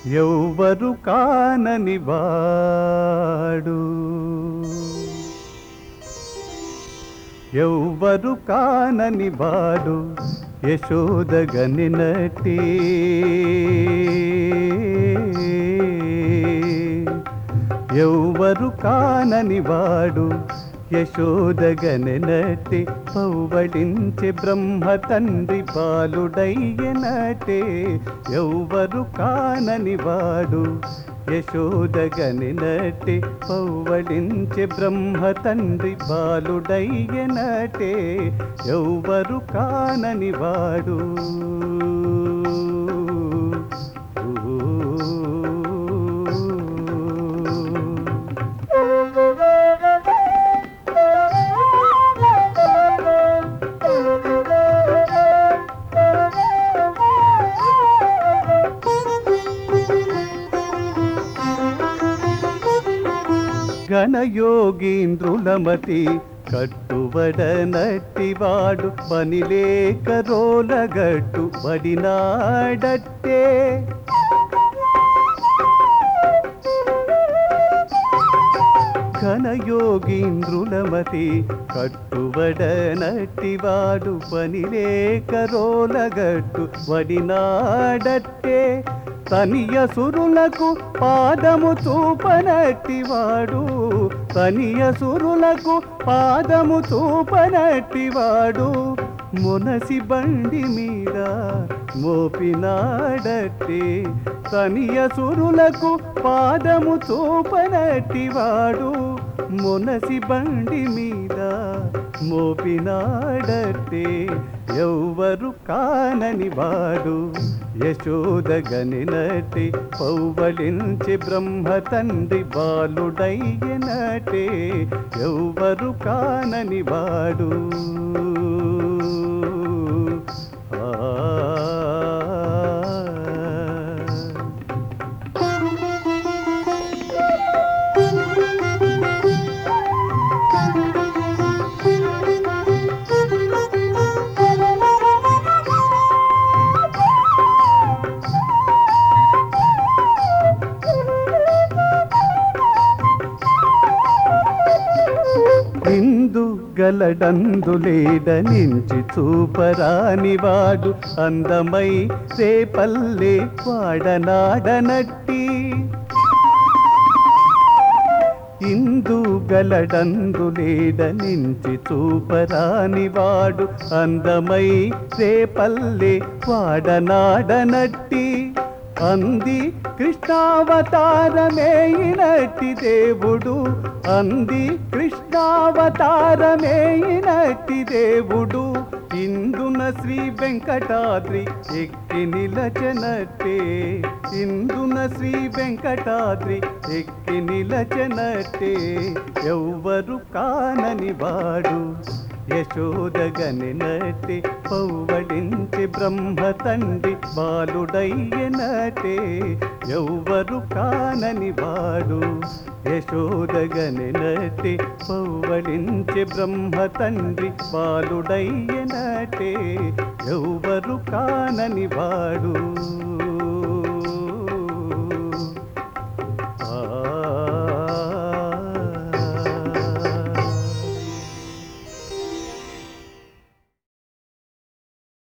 ఎవ్వరు కానని వాడు ఎవ్వరు కానని వాడు యశోదగనినటి ఎవ్వరు కానని వాడు యశోదగనెనటి పౌవడించి బ్రహ్మ తండ్రి బాలుడయ్యనటే ఎవ్వరు కానని వాడు యశోదగనినటి పౌవడించి బ్రహ్మ తండ్రి బాలుడయ్యనటే ఎవ్వరు కానని వాడు గణయోగీంద్రులమతి కట్టుబడనట్టివాడు పనిలేక రోలగట్టు పడినాడట్టే ఘనయోగీంద్రులమతి కట్టుబడనట్టివాడు పనిలేక రోలగట్టు వడినాడట్టే తనియ సురులకు పాదము చూపనట్టివాడు తనియ సురులకు పాదము చూపనట్టివాడు మునసి బండి మీద మోపినాడట్టే తనియ సురులకు పాదము చూపనట్టివాడు మునసి బండి మీద మోపినాడట్టే ఎవ్వరు కానని వాడు యశోదగనినటి పౌవళించి బ్రహ్మ తండ్రి బాలుడయ్యనటే ఎవ్వరు కానని వాడు ఆ ఇందు గలడందులేడ నుంచి చూపరాని వాడు అందమై రేపల్లే వాడనాడనట్టి ఇందు గలడందులేడ నుంచి చూపరాని వాడు అందమై రేపల్లే వాడనాడనట్టి అంది కృష్ణావతారమేయినట్టి దేవుడు అంది కృష్ణావతారమేయినట్టి దేవుడు ఇందున శ్రీ వెంకటాద్రి ఎక్కి నిలచనట్టే ఇందున శ్రీ వెంకటాద్రి ఎక్కి నిలచనట్టే ఎవ్వరు కానని వాడు యశోదగనినటి పౌవడించి బ్రహ్మ తండ్రి బాలుడయ్యనటే ఎవ్వరు కానని వాడు యశోదగనినటి పౌవడించి బ్రహ్మ తండ్రి బాలుడయ్యనటే ఎవ్వరు కానని వాడు